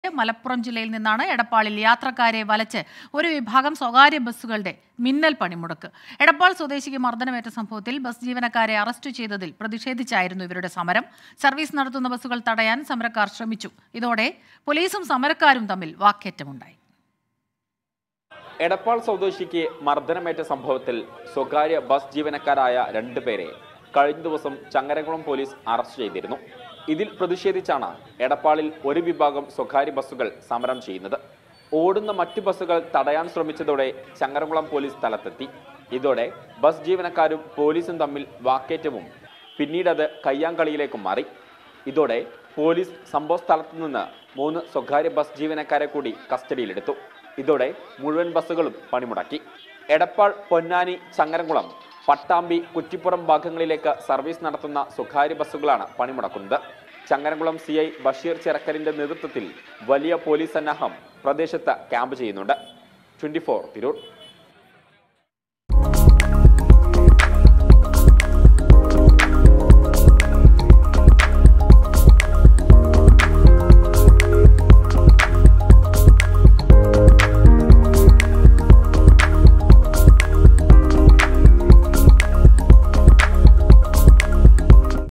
മലപ്പുറം ജില്ലയിൽ നിന്നാണ് എടപ്പാളിൽ യാത്രക്കാരെ വലച്ച് ഒരു വിഭാഗം സ്വകാര്യ ബസ്സുകളുടെ മിന്നൽ പണിമുടക്ക് എടപ്പാൾ സ്വദേശിക്ക് മർദ്ദനമേറ്റ സംഭവത്തിൽ ബസ് ജീവനക്കാരെ അറസ്റ്റ് ചെയ്തതിൽ പ്രതിഷേധിച്ചായിരുന്നു ഇവരുടെ സമരം സർവീസ് നടത്തുന്ന ബസ്സുകൾ തടയാൻ സമരക്കാർ ശ്രമിച്ചു ഇതോടെ പോലീസും സമരക്കാരും തമ്മിൽ വാക്കേറ്റമുണ്ടായി എടപ്പാൾ സ്വദേശിക്ക് മർദ്ദനമേറ്റ സംഭവത്തിൽ സ്വകാര്യ ബസ് ജീവനക്കാരായ രണ്ടുപേരെ കഴിഞ്ഞ ദിവസം ചങ്ങരകുളം പോലീസ് അറസ്റ്റ് ചെയ്തിരുന്നു ഇതിൽ പ്രതിഷേധിച്ചാണ് എടപ്പാളിൽ ഒരു വിഭാഗം സ്വകാര്യ ബസ്സുകൾ സമരം ചെയ്യുന്നത് ഓടുന്ന മറ്റു ബസ്സുകൾ തടയാൻ ശ്രമിച്ചതോടെ ചങ്ങരകുളം പോലീസ് സ്ഥലത്തെത്തി ഇതോടെ ബസ് ജീവനക്കാരും പോലീസും തമ്മിൽ വാക്കേറ്റവും പിന്നീട് അത് കയ്യാങ്കളിയിലേക്കും മാറി ഇതോടെ പോലീസ് സംഭവ സ്ഥലത്തു നിന്ന് മൂന്ന് സ്വകാര്യ ബസ് ജീവനക്കാരെ കൂടി കസ്റ്റഡിയിലെടുത്തു ഇതോടെ മുഴുവൻ ബസ്സുകളും പണിമുടക്കി എടപ്പാൾ പൊന്നാനി ചങ്ങരംകുളം പട്ടാമ്പി കുറ്റിപ്പുറം ഭാഗങ്ങളിലേക്ക് സർവീസ് നടത്തുന്ന സ്വകാര്യ ബസ്സുകളാണ് പണിമുടക്കുന്നത് ചങ്ങരംകുളം സി ഐ ബഷീർ ചിറക്കലിന്റെ നേതൃത്വത്തിൽ വലിയ പോലീസ് സന്നാഹം പ്രദേശത്ത് ക്യാമ്പ് ചെയ്യുന്നുണ്ട് ട്വന്റി തിരൂർ